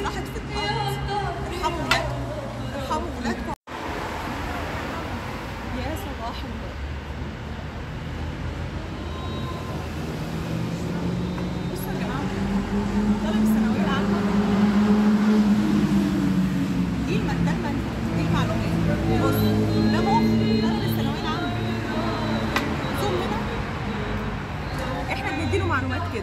راحت في الارض ارحموا ولادكم ارحموا ولادكم يا صباح النور بصوا يا جماعه طالب الثانويه العامه دي الم- ده المنهج دي المعلومات بص ده مخ طالب الثانويه العامه زوم هنا احنا بنديله معلومات كده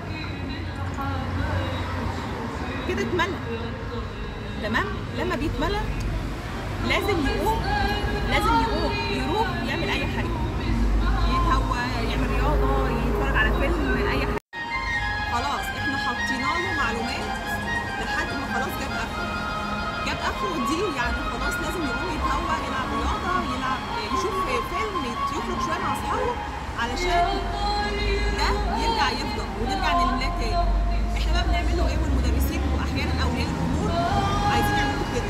كده اتملى تمام لما بيتملى لازم يقوم لازم يقوم يروح يعمل اي حاجه يتهوى يعمل رياضه يتفرج على فيلم اي حاجه خلاص احنا حطينا له معلومات لحد ما خلاص جاب اخره جاب اخره دي يعني خلاص لازم يقوم يتهوى يلعب رياضه يلعب يشوف فيلم يخرج شويه مع اصحابه علشان ده يرجع يفضل ونرجع نملاه تاني احنا بقى بنعمل له ايه والمدرسين واحيانا اولياء الامور عايزين يعملوا كده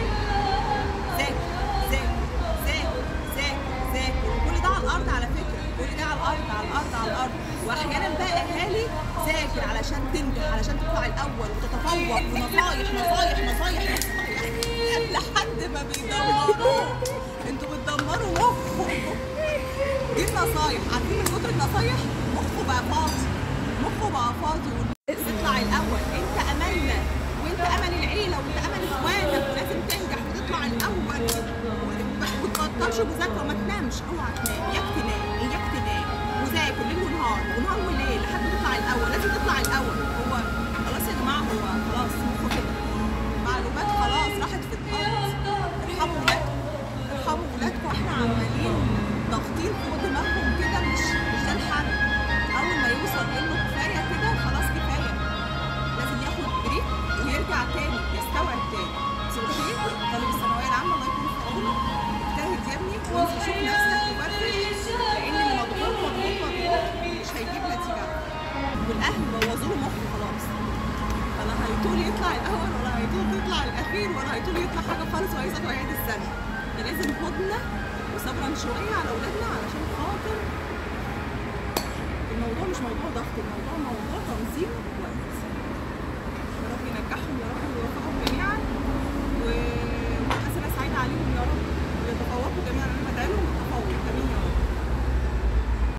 ذاكر ذاكر ذاكر ذاكر ذاكر كل ده على الارض على فكره كل ده على الارض على الارض على الارض واحيانا بقى اهالي ذاكر علشان تنجح علشان تطلع الاول وتتفوق ونصايح نصايح نصايح نصايح لحد ما بيدمروه انتوا بتدمروا مخه دي النصايح عارفين من كتر النصايح مخه بقى فاضي مخه بقى فاضي تطلع الاول انت املنا وانت امل العيله وانت امل اخوانك ولازم تنجح وتطلع الاول وما تبطلش مذاكره وما تنامش اوعى تنام اياك تنام اياك تنام وذاكر ليل ونهار ونهار وليل لحد ما تطلع الاول لازم تطلع الاول هو خلاص يا جماعه هو خلاص مخه كده معلومات خلاص راحت في الارض ارحموا ولادكم ارحموا ولادكم احنا عمالين ضاغطين فوق دماغهم كده مش مش ده الحل اول ما يوصل انه كفايه كده خلاص كفايه لازم ياخد بريك ويرجع تاني يستوعب تاني صدقني طالب الثانويه العامه الله يكون في عونه اجتهد يا ابني وانزل شوف نفسك وفرش لان اللي مضغوط مضغوط مضغوط مش هيجيب نتيجه والاهل بوظوا له مخه خلاص ولا هيطول يطلع الاول ولا هيطول يطلع الاخير ولا هيطول يطلع حاجه خالص وهيسقط ويعيد السنه فلازم هدنه وصبرا شويه على اولادنا علشان خاطر الموضوع مش موضوع ضغط الموضوع موضوع تنظيم وقت